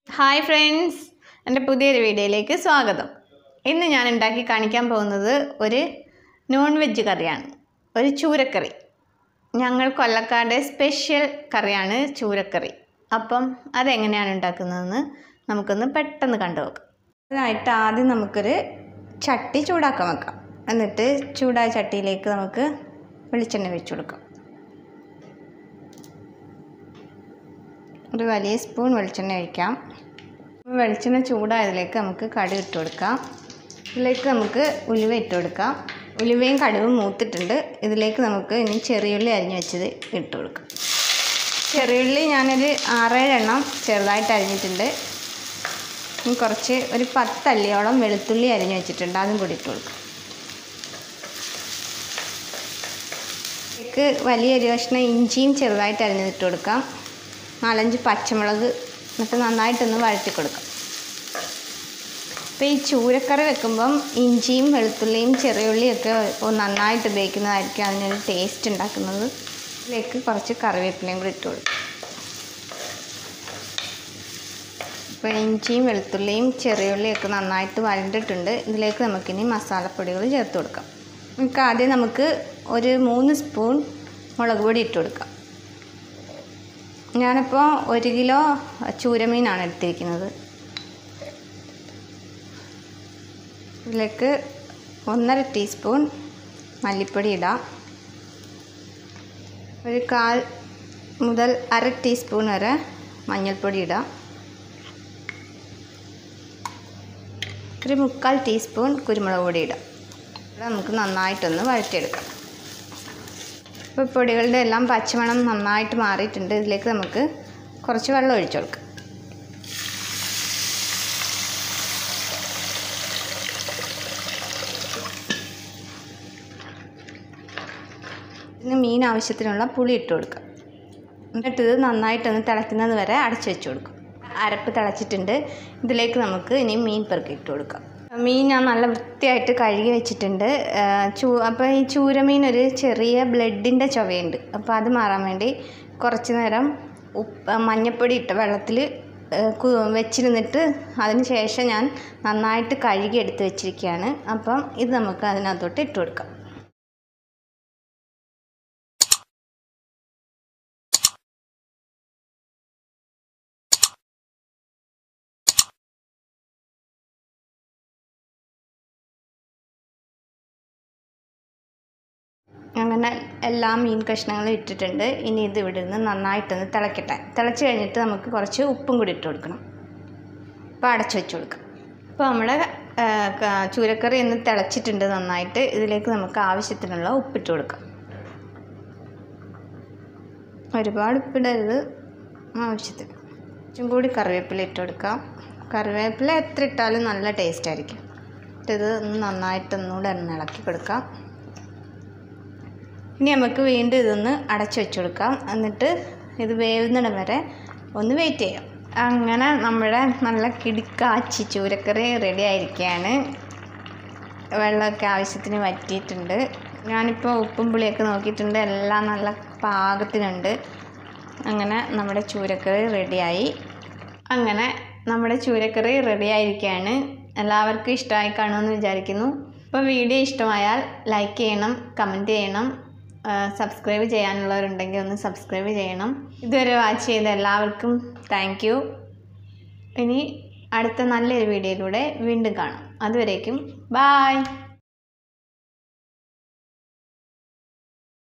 hi friends എൻ്റെ പുതിയൊരു വീഡിയോയിലേക്ക് സ്വാഗതം ഇന്ന് ഞാൻ ഉണ്ടാക്കി കാണിക്കാൻ പോകുന്നത് ഒരു നോൺ വെജ് കറിയാണ് ഒരു ചൂരക്കറി ഞങ്ങൾ കൊല്ലക്കാരുടെ സ്പെഷ്യൽ കറിയാണ് ചൂരക്കറി അപ്പം അതെങ്ങനെയാണ് ഉണ്ടാക്കുന്നതെന്ന് നമുക്കൊന്ന് പെട്ടെന്ന് കണ്ടുനോക്കാം അതിനായിട്ട് ആദ്യം നമുക്കൊരു ചട്ടി ചൂടാക്കാൻ വെക്കാം എന്നിട്ട് ചൂടായ ചട്ടിയിലേക്ക് നമുക്ക് വെളിച്ചെണ്ണ ഒഴിച്ചു കൊടുക്കാം ഒരു വലിയ സ്പൂൺ വെളിച്ചെണ്ണ ഒഴിക്കാം വെളിച്ചെണ്ണ ചൂടായതിലേക്ക് നമുക്ക് കടുക് ഇട്ട് കൊടുക്കാം ഇതിലേക്ക് നമുക്ക് ഉലുവ ഇട്ട് കൊടുക്കാം ഉലുവയും കടുവും മൂത്തിട്ടുണ്ട് ഇതിലേക്ക് നമുക്ക് ഇനി ചെറിയുള്ളി അരിഞ്ഞ് വെച്ചത് ഇട്ട് കൊടുക്കാം ചെറിയുള്ളി ഞാനൊരു ആറേഴ് എണ്ണം ചെറുതായിട്ട് അരിഞ്ഞിട്ടുണ്ട് ഇനി കുറച്ച് ഒരു പത്തല്ലിയോളം വെളുത്തുള്ളി അരിഞ്ഞ് വെച്ചിട്ടുണ്ട് അതും കൂടി ഇട്ട് കൊടുക്കാം ഇതിലേക്ക് വലിയൊരു കഷ്ണം ഇഞ്ചിയും ചെറുതായിട്ട് അരിഞ്ഞിട്ട് കൊടുക്കാം നാലഞ്ച് പച്ചമുളക് എന്നിട്ട് നന്നായിട്ടൊന്ന് വഴറ്റി കൊടുക്കാം അപ്പോൾ ഈ ചൂരക്കറി വെക്കുമ്പം ഇഞ്ചിയും വെളുത്തുള്ളിയും ചെറിയുള്ളിയും ഒക്കെ നന്നായിട്ട് ഉപയോഗിക്കുന്നതായിരിക്കും അതിനൊരു ടേസ്റ്റ് ഉണ്ടാക്കുന്നത് ഇതിലേക്ക് കുറച്ച് കറിവേപ്പിലയും കൂടി ഇട്ട് കൊടുക്കും ഇപ്പോൾ ഇഞ്ചിയും വെളുത്തുള്ളിയും ചെറിയുള്ളിയും ഒക്കെ നന്നായിട്ട് വഴണ്ടിട്ടുണ്ട് ഇതിലേക്ക് നമുക്കിനി മസാലപ്പൊടികൾ ചേർത്ത് കൊടുക്കാം നമുക്ക് ആദ്യം നമുക്ക് ഒരു മൂന്ന് സ്പൂൺ മുളക് പൊടി ഇട്ട് കൊടുക്കാം ഞാനിപ്പോൾ ഒരു കിലോ ചൂരമീനാണ് എടുത്തിരിക്കുന്നത് ഇതിലേക്ക് ഒന്നര ടീസ്പൂൺ മല്ലിപ്പൊടി ഇടാം ഒരു കാൽ മുതൽ അര ടീസ്പൂൺ വരെ മഞ്ഞൾപ്പൊടി ഇടാം ഒരു മുക്കാൽ ടീസ്പൂൺ കുരുമുളക് പൊടി ഇടാം ഇത് നമുക്ക് നന്നായിട്ടൊന്ന് വഴറ്റിയെടുക്കാം ഇപ്പോൾ പൊടികളുടെ എല്ലാം പച്ചമണം നന്നായിട്ട് മാറിയിട്ടുണ്ട് ഇതിലേക്ക് നമുക്ക് കുറച്ച് വെള്ളം ഒഴിച്ചു കൊടുക്കാം ഇതിന് മീൻ ആവശ്യത്തിനുള്ള പുളി ഇട്ട് കൊടുക്കാം എന്നിട്ട് ഇത് നന്നായിട്ടൊന്ന് തിളയ്ക്കുന്നത് വരെ അടച്ചു വെച്ച് കൊടുക്കും അരപ്പ് തിളച്ചിട്ടുണ്ട് ഇതിലേക്ക് നമുക്ക് ഇനി മീൻ പെറുക്കി ഇട്ട് കൊടുക്കാം മീൻ ഞാൻ നല്ല വൃത്തിയായിട്ട് കഴുകി വെച്ചിട്ടുണ്ട് ചൂ അപ്പോൾ ഈ ചൂരമീൻ ഒരു ചെറിയ ബ്ലഡിൻ്റെ ചുവയുണ്ട് അപ്പോൾ അത് മാറാൻ വേണ്ടി കുറച്ച് നേരം ഉപ്പ് മഞ്ഞപ്പൊടി ഇട്ട വെള്ളത്തിൽ വെച്ചിരുന്നിട്ട് അതിന് ശേഷം ഞാൻ നന്നായിട്ട് കഴുകി എടുത്ത് വെച്ചിരിക്കുകയാണ് അപ്പം ഇത് നമുക്ക് അതിനകത്തോട്ട് ഇട്ട് കൊടുക്കാം അങ്ങനെ എല്ലാ മീൻ കഷ്ണങ്ങളും ഇട്ടിട്ടുണ്ട് ഇനി ഇത് ഇവിടെ നിന്ന് നന്നായിട്ടൊന്ന് തിളക്കട്ടെ തിളച്ച് കഴിഞ്ഞിട്ട് നമുക്ക് കുറച്ച് ഉപ്പും കൂടി ഇട്ട് കൊടുക്കണം അപ്പോൾ അടച്ചു വെച്ച് കൊടുക്കാം അപ്പോൾ നമ്മുടെ ചൂരക്കറി ഒന്ന് തിളച്ചിട്ടുണ്ട് നന്നായിട്ട് ഇതിലേക്ക് നമുക്ക് ആവശ്യത്തിനുള്ള ഉപ്പിട്ട് കൊടുക്കാം ഒരുപാട് ഉപ്പിടരുത് ആവശ്യത്തിന് കുറച്ചും കൂടി കറിവേപ്പില ഇട്ട് കൊടുക്കാം കറിവേപ്പില എത്ര ഇട്ടാലും നല്ല ടേസ്റ്റ് ആയിരിക്കും ഇത് നന്നായിട്ട് ഒന്നുകൂടെ ഒന്ന് ഇളക്കി കൊടുക്കാം ഇനി നമുക്ക് വീണ്ടും ഇതൊന്ന് അടച്ചു വെച്ച് കൊടുക്കാം എന്നിട്ട് ഇത് വേവുന്നിടം വരെ ഒന്ന് വെയിറ്റ് ചെയ്യാം അങ്ങനെ നമ്മുടെ നല്ല കിടുക്കാച്ചി ചൂരക്കറി റെഡി ആയിരിക്കുകയാണ് വെള്ളമൊക്കെ ആവശ്യത്തിന് വറ്റിയിട്ടുണ്ട് ഞാനിപ്പോൾ ഉപ്പും പുളിയൊക്കെ നോക്കിയിട്ടുണ്ട് എല്ലാം നല്ല പാകത്തിനുണ്ട് അങ്ങനെ നമ്മുടെ ചൂരക്കറി റെഡിയായി അങ്ങനെ നമ്മുടെ ചൂരക്കറി റെഡി ആയിരിക്കുകയാണ് എല്ലാവർക്കും ഇഷ്ടമായി കാണുമെന്ന് വിചാരിക്കുന്നു അപ്പോൾ വീഡിയോ ഇഷ്ടമായാൽ ലൈക്ക് ചെയ്യണം കമൻറ്റ് ചെയ്യണം സബ്സ്ക്രൈബ് ചെയ്യാനുള്ളവരുണ്ടെങ്കിൽ ഒന്ന് സബ്സ്ക്രൈബ് ചെയ്യണം ഇതുവരെ വാച്ച് ചെയ്ത എല്ലാവർക്കും താങ്ക് യു ഇനി അടുത്ത നല്ലൊരു വീഡിയോയിലൂടെ വീണ്ടും കാണാം അതുവരേക്കും ബായ്